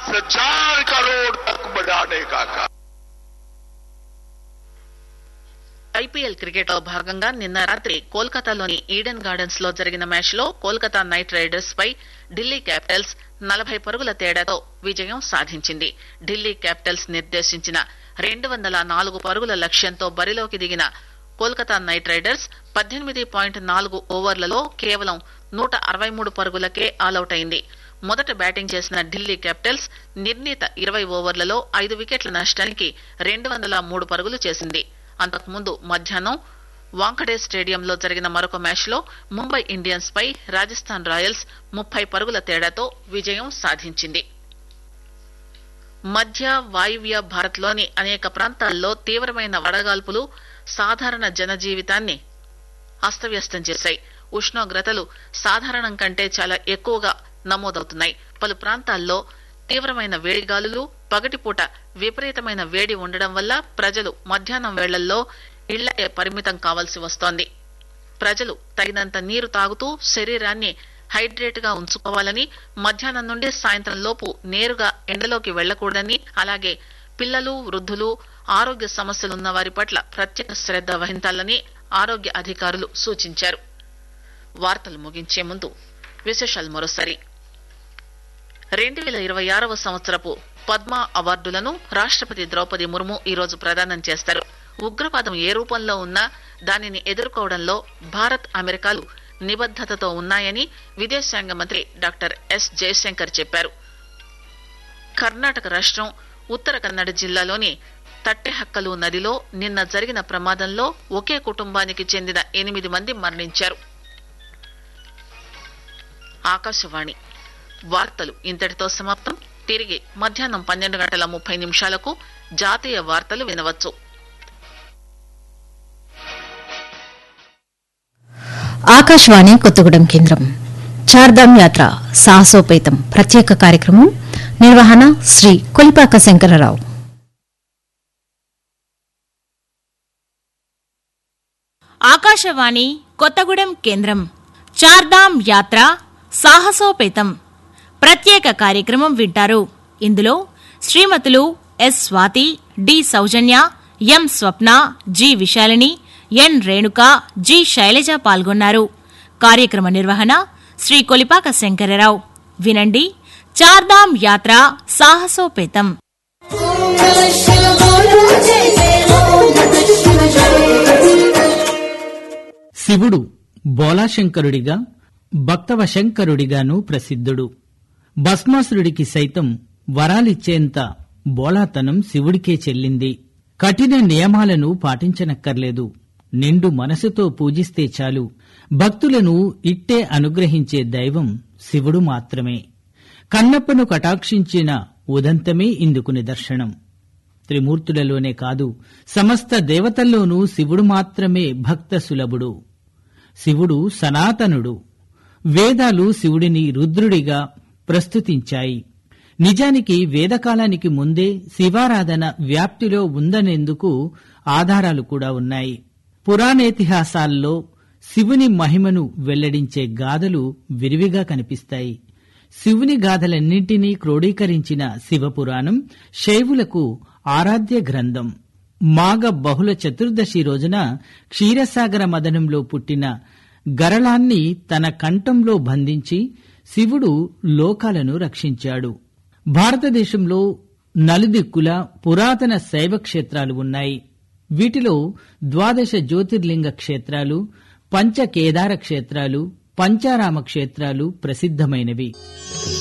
पांच हजार करोड़ तक बढ़ाने का काम ఐపీఎల్ క్రికెట్ లో భాగంగా నిన్న రాత్రి కోల్కతాలోని ఈడెన్ గార్డెన్స్ లో జరిగిన మ్యాచ్ లో కోల్కతా నైట్ రైడర్స్ పై ఢిల్లీ క్యాపిటల్స్ నలభై పరుగుల తేడాతో విజయం సాధించింది ఢిల్లీ క్యాపిటల్స్ నిర్దేశించిన రెండు వందల నాలుగు పరుగుల లక్ష్యంతో బరిలోకి దిగిన కోల్కతా నైట్ రైడర్స్ పద్దెనిమిది పాయింట్ నాలుగు ఓవర్లలో కేవలం నూట అరవై మూడు పరుగులకే ఆలౌట్ అయింది మొదట బ్యాటింగ్ చేసిన ఢిల్లీ క్యాపిటల్స్ నిర్ణీత ఇరవై ఓవర్లలో ఐదు వికెట్ల నష్టానికి రెండు వందల మూడు పరుగులు చేసింది అంతకుముందు మధ్యాహ్నం వాంకడే స్టేడియంలో జరిగిన మరొక మ్యాచ్ లో ముంబై ఇండియన్స్ పై రాజస్థాన్ రాయల్స్ ముప్పై పరుగుల తేడాతో విజయం సాధించింది మధ్య వాయువ్య భారత్ లోని అనేక ప్రాంతాల్లో తీవ్రమైన వడగాల్పులు సాధారణ జనజీవితాన్ని అస్తవ్యస్తం చేశాయి ఉష్ణోగ్రతలు సాధారణం కంటే చాలా ఎక్కువగా నమోదవుతున్నాయి పలు ప్రాంతాల్లో తీవ్రమైన వేడిగాలులు పగటిపూట విపరీతమైన వేడి ఉండడం వల్ల ప్రజలు మధ్యాహ్నం వేళల్లో ఇళ్లకే పరిమితం కావాల్సి వస్తోంది ప్రజలు తగినంత నీరు తాగుతూ శరీరాన్ని హైడ్రేట్ గా ఉంచుకోవాలని మధ్యాహ్నం నుండి సాయంత్రం లోపు నేరుగా ఎండలోకి వెళ్లకూడదని అలాగే పిల్లలు వృద్ధులు ఆరోగ్య సమస్యలున్న వారి పట్ల ప్రత్యేక శ్రద్ధ వహించాలని ఆరోగ్య అధికారులు సూచించారు వార్తలు ముగించే ముందు విశేషాలు మరోసారి రెండు వేల ఇరవై ఆరవ సంవత్సరపు పద్మ అవార్డులను రాష్ట్రపతి ద్రౌపది ముర్ము ఈ రోజు ప్రదానం చేస్తారు ఉగ్రవాదం ఏ రూపంలో ఉన్నా దానిని ఎదుర్కోవడంలో భారత్ అమెరికాలు నిబద్దతతో ఉన్నాయని విదేశాంగ మంత్రి డాక్టర్ ఎస్ జయశంకర్ చెప్పారు కర్ణాటక రాష్ట్రం ఉత్తర కన్నడ జిల్లాలోని తట్టెహక్కలు నదిలో నిన్న జరిగిన ప్రమాదంలో ఒకే కుటుంబానికి చెందిన ఎనిమిది మంది మరణించారు ఆకాశవాణి వార్తలు ఇంతటితో సమాప్తం తిరిగి మధ్యాహ్నం పన్నెండు గంటల ముప్పై నిమిషాలకు జాతీయ వార్తలు వినవచ్చు ఆకాశవాణి కొత్తగూడెం కేంద్రం చార్ధామ్ యాత్ర సాహసోపేతం ప్రత్యేక కార్యక్రమం నిర్వహణ శ్రీ కొలిపాక శంకరరావు ఆకాశవాణి కొత్తగూడెం కేంద్రం చార్ధామ్ యాత్ర సాహసోపేతం ప్రత్యేక కార్యక్రమం వింటారు ఇందులో శ్రీమతులు S Swathi D Soujanya M Swapna G Vishalini N Renuka G Sailaja పాల్గొన్నారు కార్యక్రమ నిర్వహణ శ్రీ కొలిపాక శంకరరావు వినండి చార్ధామ్ యాత్ర సాహసోపేతం శివుడు బోలాశంకరుడిగా భక్తవశంకరుడిగాను ప్రసిద్ధుడు భస్మాసురుడికి సైతం వరాలిచ్చేంత బోలాతనం శివుడికే చెల్లింది కఠిన నియమాలను పాటించనక్కర్లేదు నిండు మనసుతో పూజిస్తే చాలు భక్తులను ఇట్టే అనుగ్రహించే దైవం శివుడు మాత్రమే కన్నప్పను కటాక్షించిన ఉదంతమే ఇందుకు నిదర్శనం త్రిమూర్తులలోనే కాదు సమస్త దేవతల్లోనూ శివుడు మాత్రమే భక్త సులభుడు శివుడు సనాతనుడు వేదాలు శివుడిని రుద్రుడిగా ప్రస్తుతించాయి నిజానికి వేదకాలానికి ముందే శివారాధన వ్యాప్తిలో ఉందనేందుకు ఆధారాలు కూడా ఉన్నాయి పురాణేతిహాసాల్లో శివుని మహిమను వెల్లడించే గాథలు విరివిగా కనిపిస్తాయి శివుని గాథలన్నింటినీ క్రోడీకరించిన శివపురాణం శైవులకు ఆరాధ్య గ్రంథం మాఘ బహుళ చతుర్దశి రోజున క్షీరసాగర మదనంలో పుట్టిన గరళాన్ని తన కంఠంలో బంధించి శివుడు లోకాలను రక్షించాడు భారతదేశంలో నలుదిక్కుల పురాతన శైవ క్షేత్రాలు ఉన్నాయి వీటిలో ద్వాదశ జ్యోతిర్లింగ క్షేత్రాలు పంచ కేదార క్షేత్రాలు పంచారామ క్షేత్రాలు ప్రసిద్ధమైనవి